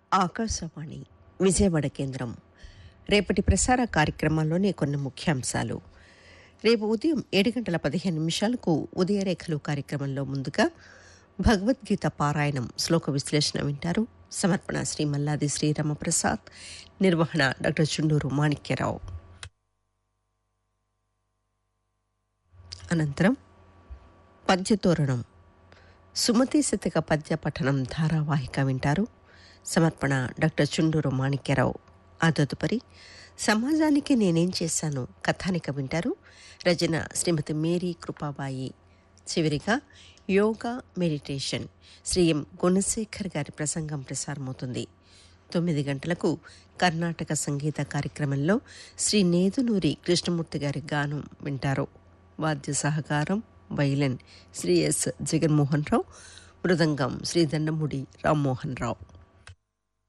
ఆకాశవాణి విజయవాడ కేంద్రం రేపటి ప్రసార కార్యక్రమాల్లోని కొన్ని ముఖ్యాంశాలు రేపు ఉదయం ఏడు గంటల పదిహేను నిమిషాలకు ఉదయరేఖలు కార్యక్రమంలో ముందుగా భగవద్గీత పారాయణం శ్లోక విశ్లేషణ వింటారు సమర్పణ శ్రీ మల్లాది శ్రీరామప్రసాద్ నిర్వహణ డాక్టర్ చుండూరు మాణిక్యరావు అనంతరం పద్యతోరణం సుమతి శతక పద్య పఠనం ధారావాహిక వింటారు సమర్పణ డాక్టర్ చుండూరు మాణిక్యరావు ఆ తదుపరి సమాజానికి నేనేం చేశాను కథానిక వింటారు రచన శ్రీమతి మేరీ కృపాబాయి చివరిగా యోగా మెడిటేషన్ శ్రీ ఎం గుణశేఖర్ గారి ప్రసంగం ప్రసారమవుతుంది తొమ్మిది గంటలకు కర్ణాటక సంగీత కార్యక్రమంలో శ్రీ నేదునూరి కృష్ణమూర్తి గారి గానం వింటారు వాద్య సహకారం వైలన్ శ్రీ ఎస్ జగన్మోహన్ రావు మృదంగం శ్రీ దండముడి రామ్మోహన్ రావు